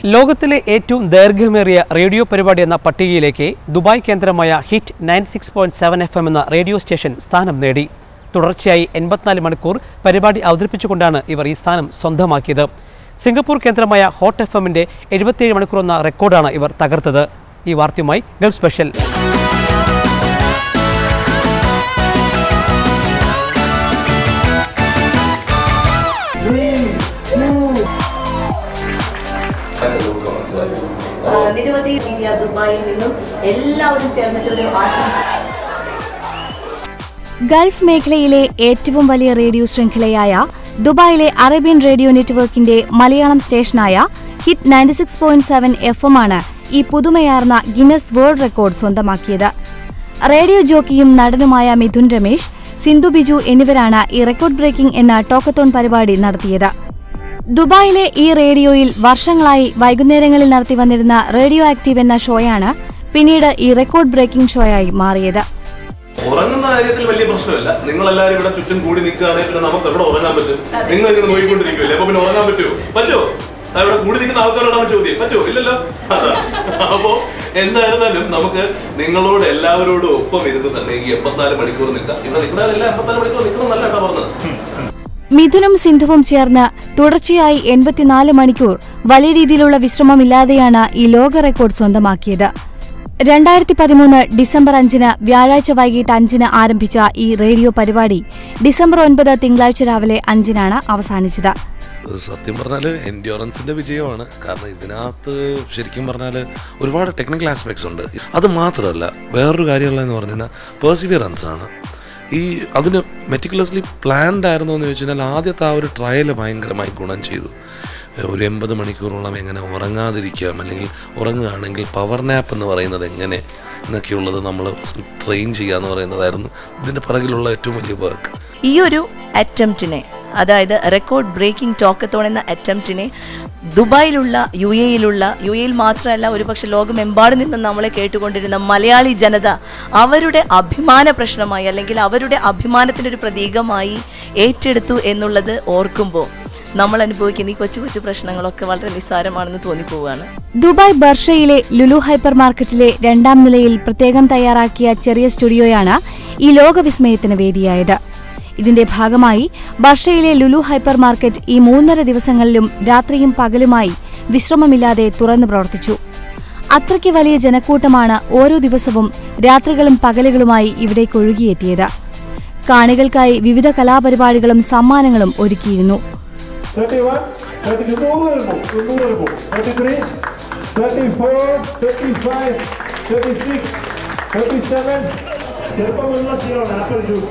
ലോകത്തിലെ ഏറ്റവും ദൈർഘ്യമേറിയ റേഡിയോ പരിപാടി എന്ന പട്ടികയിലേക്ക് ദുബായ് കേന്ദ്രമായ hit nine six point seven F M എന്ന റേഡിയോ സ്റ്റേഷൻ സ്ഥാനം നേടി തുടർച്ചയായി എൺപത്തിനാല് മണിക്കൂർ പരിപാടി അവതരിപ്പിച്ചുകൊണ്ടാണ് ഇവർ ഈ സ്ഥാനം സ്വന്തമാക്കിയത് സിംഗപ്പൂർ കേന്ദ്രമായ ഹോട്ട് എഫ് എമ്മിന്റെ എഴുപത്തിയേഴ് മണിക്കൂർ എന്ന റെക്കോർഡാണ് ഇവർ തകർത്തത് ഈ വാർത്തയുമായി ഗൾഫ് സ്പെഷ്യൽ ആ, നിരവധി മീഡിയ ദുബായിൽ നിന്നും എല്ലാവരും ചേർന്നിട്ടൊരു ആശംസ ഗൾഫ് മേഖലയിലെ ഏറ്റവും വലിയ റേഡിയോ ശൃംഖലയായ ദുബായിലെ അറേബ്യൻ റേഡിയോ നെറ്റ്വർക്കിന്റെ മലയാളം സ്റ്റേഷനായ hit ninety six point seven F M ആണ് ഈ പുതുമയാർന്ന ഗിന്നസ് വേൾഡ് റെക്കോർഡ് സ്വന്തമാക്കിയത് റേഡിയോ ജോക്കിയും നടനുമായ മിഥുൻ രമേശ് സിന്ധു ബിജു എന്നിവരാണ് ഈ റെക്കോർഡ് ബ്രേക്കിംഗ് എന്ന ടോക്കത്തോൺ പരിപാടി നടത്തിയത് ദുബായിലെ ഈ റേഡിയോയിൽ വർഷങ്ങളായി വൈകുന്നേരങ്ങളിൽ നടത്തി വന്നിരുന്ന റേഡിയോ ആക്റ്റീവ് എന്ന ഷോയാണ് പിന്നീട് ഈ റെക്കോർഡ് ബ്രേക്കിംഗ് ഷോയായി മാറിയത് ഉറങ്ങുന്ന കാര്യത്തിൽ വലിയ പ്രശ്നമില്ല നിങ്ങൾ എല്ലാവരും ഇവിടെ ചുറ്റും കൂടി നിൽക്കുകയാണെങ്കിൽ പിന്നെ നമുക്ക് എവിടെ ഉറങ്ങാൻ പറ്റും നിങ്ങൾ ഇങ്ങനെ നോക്കിക്കൊണ്ടിരിക്കുമല്ലേ അപ്പൊ പിന്നെ ഉറങ്ങാൻ പറ്റുമോ പറ്റുമോ ആ, ഇവിടെ കൂടി നിൽക്കുന്ന ആൾക്കാരോടാണ് ചോദ്യം പറ്റുമോ ഇല്ലല്ലോ അതാ. അപ്പോ എന്തായിരുന്നാലും നമുക്ക് നിങ്ങളോട് എല്ലാവരോടും ഒപ്പം ഇരുന്ന് തന്നെ ഈ എൺപത്തിനാല് മണിക്കൂർ നിൽക്കാം ഇവിടെ നിൽക്കുന്നവരെല്ലാം എൺപത്തിനാല് മണിക്കൂർ നിൽക്കണം എന്നല്ല കേട്ടോ പറഞ്ഞത് മിഥുനും സിന്ധുവും ചേർന്ന് തുടർച്ചയായി എൺപത്തിനാല് മണിക്കൂർ വലിയ രീതിയിലുള്ള വിശ്രമമില്ലാതെയാണ് ഈ ലോക റെക്കോർഡ് സ്വന്തമാക്കിയത് രണ്ടായിരത്തി പതിമൂന്ന് ഡിസംബർ അഞ്ചിന് വ്യാഴാഴ്ച വൈകിട്ട് അഞ്ചിന് ആരംഭിച്ച ഈ റേഡിയോ പരിപാടി ഡിസംബർ ഒൻപത് തിങ്കളാഴ്ച രാവിലെ അഞ്ചിനാണ് അവസാനിച്ചത് അത് സത്യം പറഞ്ഞാൽ എൻഡ്യോറൻസിൻ്റെ വിജയമാണ് കാരണം ഇതിനകത്ത് ശരിക്കും പറഞ്ഞാൽ ഒരുപാട് ടെക്നിക്കൽ ആസ്പെക്ട്സ് ഉണ്ട് അത് മാത്രമല്ല വേറൊരു കാര്യമുള്ളതെന്ന് പറഞ്ഞു കഴിഞ്ഞാൽ പേഴ്സിവിയറൻസ് ആണ് ഈ അതിന് മെറ്റിക്കുലസ്ലി പ്ലാൻഡ് ആയിരുന്നു എന്ന് ചോദിച്ചു കഴിഞ്ഞാൽ ആദ്യത്തെ ആ ഒരു ട്രയൽ ഭയങ്കരമായി ഗുണം ചെയ്തു ഒരു എൺപത് മണിക്കൂറോളം എങ്ങനെ ഉറങ്ങാതിരിക്കാം അല്ലെങ്കിൽ ഉറങ്ങുകയാണെങ്കിൽ പവർ നാപ്പ് എന്ന് പറയുന്നത് എങ്ങനെ എന്നൊക്കെയുള്ളത് നമ്മൾ ട്രെയിൻ ചെയ്യുക എന്ന് പറയുന്നതായിരുന്നു ഇതിൻ്റെ പിറകിലുള്ള ഏറ്റവും വലിയ വർക്ക് ഈ ഒരു അറ്റംപ്റ്റിനെ അതായത് റെക്കോർഡ് ബ്രേക്കിംഗ് ടോക്കത്തോൺ എന്ന അറ്റംപ്റ്റിനെ ദുബായിലുള്ള യു എയിലുള്ള യു എയിൽ മാത്രമല്ല ഒരുപക്ഷെ ലോകമെമ്പാടും നിന്ന് നമ്മളെ കേട്ടുകൊണ്ടിരുന്ന മലയാളി ജനത അവരുടെ അഭിമാന പ്രശ്നമായി അല്ലെങ്കിൽ അവരുടെ അഭിമാനത്തിൻ്റെ ഒരു പ്രതീകമായി ഏറ്റെടുത്തു എന്നുള്ളത് ഓർക്കുമ്പോൾ നമ്മൾ അനുഭവിക്കുന്ന ഈ കൊച്ചു കൊച്ചു പ്രശ്നങ്ങളൊക്കെ വളരെ നിസ്സാരമാണെന്ന് തോന്നിപ്പോവുകയാണ് ദുബായ് ബർഷയിലെ ലുലു ഹൈപ്പർ മാർക്കറ്റിലെ രണ്ടാം നിലയിൽ പ്രത്യേകം തയ്യാറാക്കിയ ചെറിയ സ്റ്റുഡിയോയാണ് ഈ ലോകവിസ്മയത്തിന് വേദിയായത് ഇതിന്റെ ഭാഗമായി ബർഷയിലെ ലുലു ഹൈപ്പർ മാർക്കറ്റ് ഈ മൂന്നര ദിവസങ്ങളിലും രാത്രിയും പകലുമായി വിശ്രമമില്ലാതെ തുറന്നു പ്രവർത്തിച്ചു അത്രയ്ക്ക് വലിയ ജനക്കൂട്ടമാണ് ഓരോ ദിവസവും രാത്രികളും പകലുകളുമായി ഇവിടേക്ക് ഒഴുകിയെത്തിയത് കാണികൾക്കായി വിവിധ കലാപരിപാടികളും സമ്മാനങ്ങളും ഒരുക്കിയിരുന്നു 31, 32, മൂന്ന് വരുമ്പോൾ മൂന്ന് വരുമ്പോൾ 33, 34, 35, 36, 37, ചെറുപ്പം വെള്ള ക്ഷീണമാണ് ആപ്പിൾ ജ്യൂസ്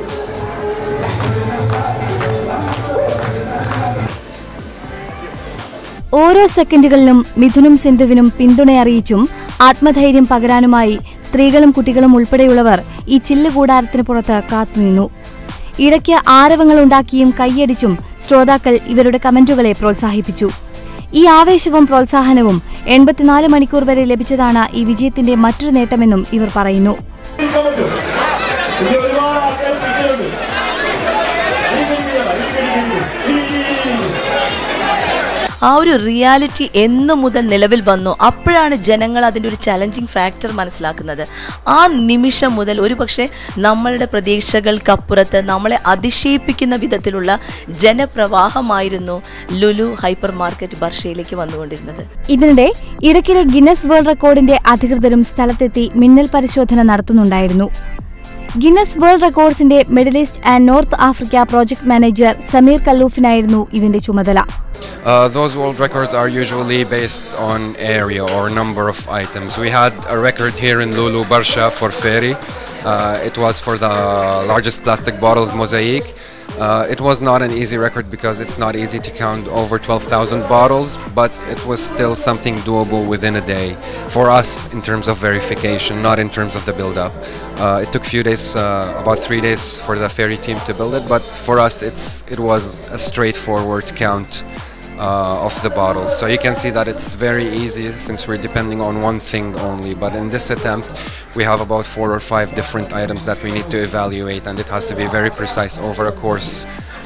ഓരോ സെക്കൻഡുകളിലും മിഥുനും സിന്ധുവിനും പിന്തുണയറിയിച്ചും ആത്മധൈര്യം പകരാനുമായി സ്ത്രീകളും കുട്ടികളും ഉൾപ്പെടെയുള്ളവർ ഈ ചില്ല് കൂടാരത്തിന് പുറത്ത് കാത്തുനിന്നു ഇടയ്ക്ക് ആരവങ്ങൾ ഉണ്ടാക്കിയും കൈയടിച്ചും ശ്രോതാക്കൾ ഇവരുടെ കമന്റുകളെ പ്രോത്സാഹിപ്പിച്ചു ഈ ആവേശവും പ്രോത്സാഹനവും എൺപത്തിനാല് മണിക്കൂർ വരെ ലഭിച്ചതാണ് ഈ വിജയത്തിന്റെ മറ്റൊരു നേട്ടമെന്നും ഇവർ പറയുന്നു ഇരിക്കാൻ പറ്റും ഇവിടെ ഒരുപാട് ആൾക്കാർ പിടിക്കുന്നുണ്ട് ഈ പിടിക്കുകയാണ്, ഈ പിടിക്കുന്നു. ഈ ആ ഒരു റിയാലിറ്റി എന്നു മുതൽ നിലവിൽ വന്നു അപ്പോഴാണ് ജനങ്ങൾ അതിൻ്റെ ഒരു ചലഞ്ചിങ് ഫാക്ടർ മനസ്സിലാക്കുന്നത് ആ നിമിഷം മുതൽ ഒരുപക്ഷെ നമ്മളുടെ പ്രതീക്ഷകൾക്കപ്പുറത്ത് നമ്മളെ അതിശയിപ്പിക്കുന്ന വിധത്തിലുള്ള ജനപ്രവാഹമായിരുന്നു ലുലു ഹൈപ്പർ മാർക്കറ്റ് ബർഷയിലേക്ക് വന്നുകൊണ്ടിരുന്നത് ഇതിനിടെ ഇടയ്ക്കിടെ ഗിന്നസ് വേൾഡ് റെക്കോർഡിന്റെ അധികൃതരും സ്ഥലത്തെത്തി മിന്നൽ പരിശോധന നടത്തുന്നുണ്ടായിരുന്നു ഗിന്നസ് വേൾഡ് റെക്കോർഡ്സിന്റെ middle east and north Africa project manager Samer കല്ലൂഫിനായിരുന്നു ഇതിന്റെ ചുമതല Uh, those world records are usually based on area or number of items. We had a record here in Lulu Barsha for ferry. Uh, it was for the largest plastic bottles mosaic. Uh, it was not an easy record because it's not easy to count over 12,000 bottles, but it was still something doable within a day for us in terms of verification, not in terms of the build-up. Uh, it took few days, uh, about three days, for the ferry team to build it, but for us, it's it was a straightforward count uh, of the bottles. So you can see that it's very easy since we're depending on one thing only. But in this attempt, we have about four or five different items that we need to evaluate, and it has to be very precise over a course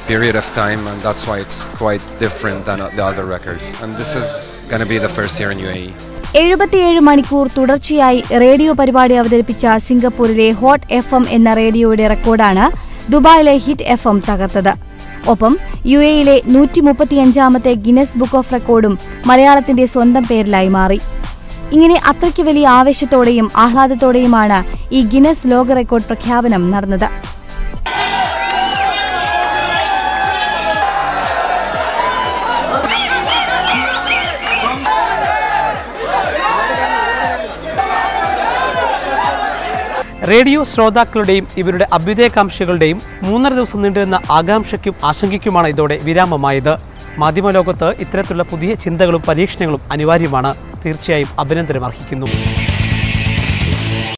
period of time, and that's why it's quite different than uh, the other records. And this is going to be the first here in UAE. എഴുപത്തിയേഴ് മണിക്കൂർ തുടർച്ചയായി radio പരിപാടി അവതരിപ്പിച്ച സിംഗപ്പൂരിലെ hot F M എന്ന റേഡിയോയുടെ റെക്കോർഡാണ് ദുബായിലെ hit F M തകർത്തത് ഒപ്പം യു എയിലെ നൂറ്റി മുപ്പത്തിയഞ്ചാമത്തെ ഗിനസ് ബുക്ക് ഓഫ് റെക്കോർഡും മലയാളത്തിന്റെ സ്വന്തം പേരിലായി മാറി ഇങ്ങനെ അത്രയ്ക്ക് വലിയ ആവേശത്തോടെയും ആഹ്ലാദത്തോടെയുമാണ് ഈ ഗിനസ് ലോക റെക്കോർഡ് പ്രഖ്യാപനം നടന്നത് റേഡിയോ ശ്രോതാക്കളുടെയും ഇവരുടെ അഭ്യുദയകാംക്ഷികളുടെയും മൂന്നര ദിവസം നീണ്ടുനിന്ന ആകാംക്ഷയ്ക്കും ആശങ്കയ്ക്കുമാണ് ഇതോടെ വിരാമമായത് മാധ്യമലോകത്ത് ഇത്തരത്തിലുള്ള പുതിയ ചിന്തകളും പരീക്ഷണങ്ങളും അനിവാര്യമാണ് തീർച്ചയായും അഭിനന്ദനം അർഹിക്കുന്നു